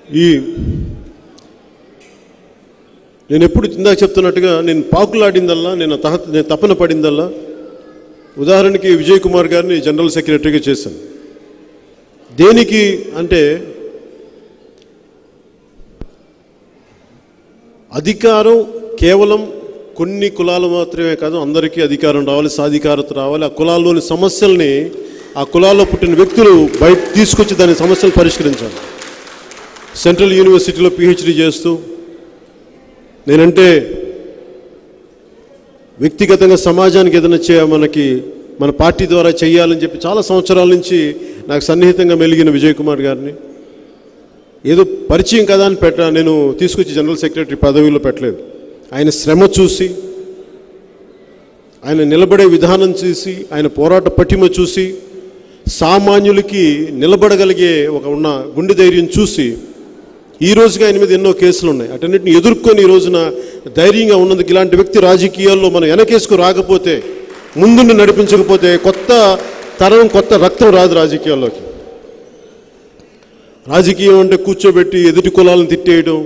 ఈ నేను ఎప్పుడు ఇందాక చెప్తున్నట్టుగా నేను పాకులాడిందల్లా నేను తహ నేను తపన పడిందల్లా ఉదాహరణకి విజయ్ కుమార్ గారిని జనరల్ సెక్రటరీగా చేశాను దేనికి అంటే అధికారం కేవలం కొన్ని కులాలు మాత్రమే కాదు అందరికీ అధికారం రావాలి సాధికారత రావాలి ఆ కులాల్లోని సమస్యల్ని ఆ కులాల్లో పుట్టిన వ్యక్తులు బయట తీసుకొచ్చి దాని సమస్యలు పరిష్కరించాలి సెంట్రల్ యూనివర్సిటీలో పిహెచ్డి చేస్తూ నేనంటే వ్యక్తిగతంగా సమాజానికి ఏదైనా చే మనకి మన పార్టీ ద్వారా చేయాలని చెప్పి చాలా సంవత్సరాల నుంచి నాకు సన్నిహితంగా మెలిగిన విజయ్ కుమార్ గారిని ఏదో పరిచయం కదా అని పెట్ట నేను తీసుకొచ్చి జనరల్ సెక్రటరీ పదవిలో పెట్టలేదు ఆయన శ్రమ చూసి ఆయన నిలబడే విధానం చూసి ఆయన పోరాట పటిమ చూసి సామాన్యులకి నిలబడగలిగే ఒక ఉన్న గుండె ధైర్యం చూసి ఈ రోజుగా ఆయన మీద ఎన్నో కేసులు ఉన్నాయి అటన్నిటిని ఎదుర్కొని ఈ రోజున ధైర్యంగా ఉన్నందుకు ఇలాంటి వ్యక్తి రాజకీయాల్లో మనం వెనకేసుకు రాకపోతే ముందుండి నడిపించకపోతే కొత్త తరం కొత్త రక్తం రాదు రాజకీయాల్లోకి రాజకీయం అంటే కూర్చోబెట్టి ఎదుటి కులాలను తిట్టేయడం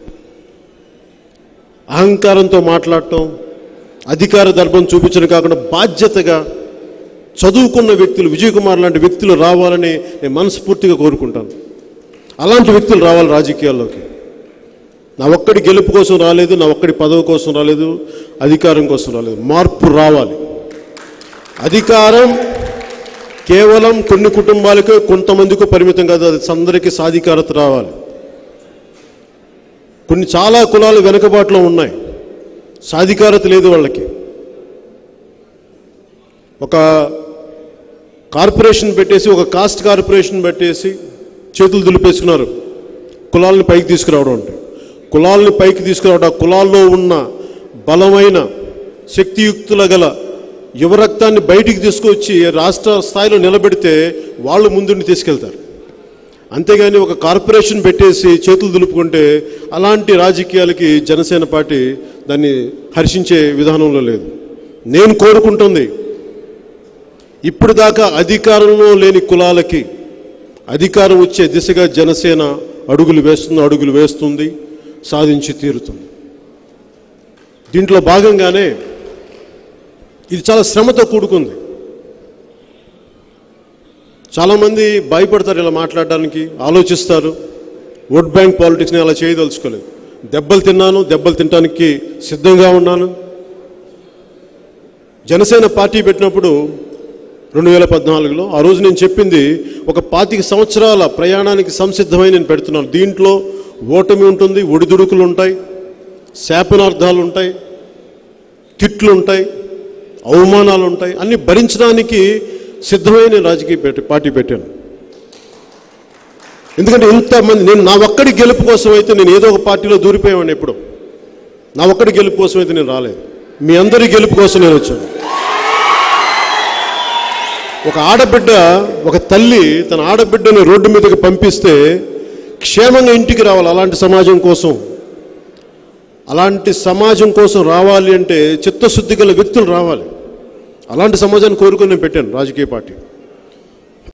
అహంకారంతో మాట్లాడటం అధికార దర్భం చూపించడం కాకుండా బాధ్యతగా చదువుకున్న వ్యక్తులు విజయ్ కుమార్ లాంటి వ్యక్తులు రావాలని నేను మనస్ఫూర్తిగా కోరుకుంటాను అలాంటి వ్యక్తులు రావాలి రాజకీయాల్లోకి నా ఒక్కడి గెలుపు కోసం రాలేదు నా ఒక్కడి పదవి కోసం రాలేదు అధికారం కోసం రాలేదు మార్పు రావాలి అధికారం కేవలం కొన్ని కుటుంబాలకు కొంతమందికి పరిమితం కాదు అది అందరికీ సాధికారత రావాలి కొన్ని చాలా కులాలు వెనుకబాటులో ఉన్నాయి సాధికారత లేదు వాళ్ళకి ఒక కార్పొరేషన్ పెట్టేసి ఒక కాస్ట్ కార్పొరేషన్ పెట్టేసి చేతులు దులిపేసుకున్నారు కులాలను పైకి తీసుకురావడం అంటే కులాలను పైకి తీసుకురావడం ఆ కులాల్లో ఉన్న బలమైన శక్తియుక్తుల గల యువరక్తాన్ని బయటికి తీసుకొచ్చి రాష్ట్ర స్థాయిలో నిలబెడితే వాళ్ళు ముందుండి తీసుకెళ్తారు అంతేగాని ఒక కార్పొరేషన్ పెట్టేసి చేతులు దులుపుకుంటే అలాంటి రాజకీయాలకి జనసేన పార్టీ దాన్ని హర్షించే విధానంలో లేదు నేను కోరుకుంటుంది ఇప్పుడు దాకా అధికారంలో లేని కులాలకి అధికారం వచ్చే దిశగా జనసేన అడుగులు వేస్తుంది అడుగులు వేస్తుంది సాధించి తీరుతుంది దీంట్లో భాగంగానే ఇది చాలా శ్రమతో కూడుకుంది చాలామంది భయపడతారు ఇలా మాట్లాడడానికి ఆలోచిస్తారు ఓట్ బ్యాంక్ పాలిటిక్స్ని అలా చేయదలుచుకోలేదు దెబ్బలు తిన్నాను దెబ్బలు తినడానికి సిద్ధంగా ఉన్నాను జనసేన పార్టీ పెట్టినప్పుడు రెండు వేల పద్నాలుగులో ఆ రోజు నేను చెప్పింది ఒక పాతిక సంవత్సరాల ప్రయాణానికి సంసిద్ధమై నేను పెడుతున్నాను దీంట్లో ఓటమి ఉంటుంది ఒడిదుడుకులు ఉంటాయి శాపనార్థాలు ఉంటాయి తిట్లు ఉంటాయి అవమానాలు ఉంటాయి అన్ని భరించడానికి సిద్ధమై నేను రాజకీయ పెట్టి పార్టీ పెట్టాను ఎందుకంటే ఇంతమంది నేను నా ఒక్కడి గెలుపు కోసం అయితే నేను ఏదో ఒక పార్టీలో దూరిపోయేవాడిని ఎప్పుడు నా ఒక్కడి గెలుపు కోసం అయితే నేను రాలేదు మీ అందరి గెలుపు కోసం నేను వచ్చాను ఒక ఆడబిడ్డ ఒక తల్లి తన ఆడబిడ్డని రోడ్డు మీదకి పంపిస్తే క్షేమంగా ఇంటికి రావాలి అలాంటి సమాజం కోసం అలాంటి సమాజం కోసం రావాలి అంటే చిత్తశుద్ధి గల వ్యక్తులు రావాలి అలాంటి సమాజాన్ని కోరుకొని నేను పెట్టాను రాజకీయ పార్టీ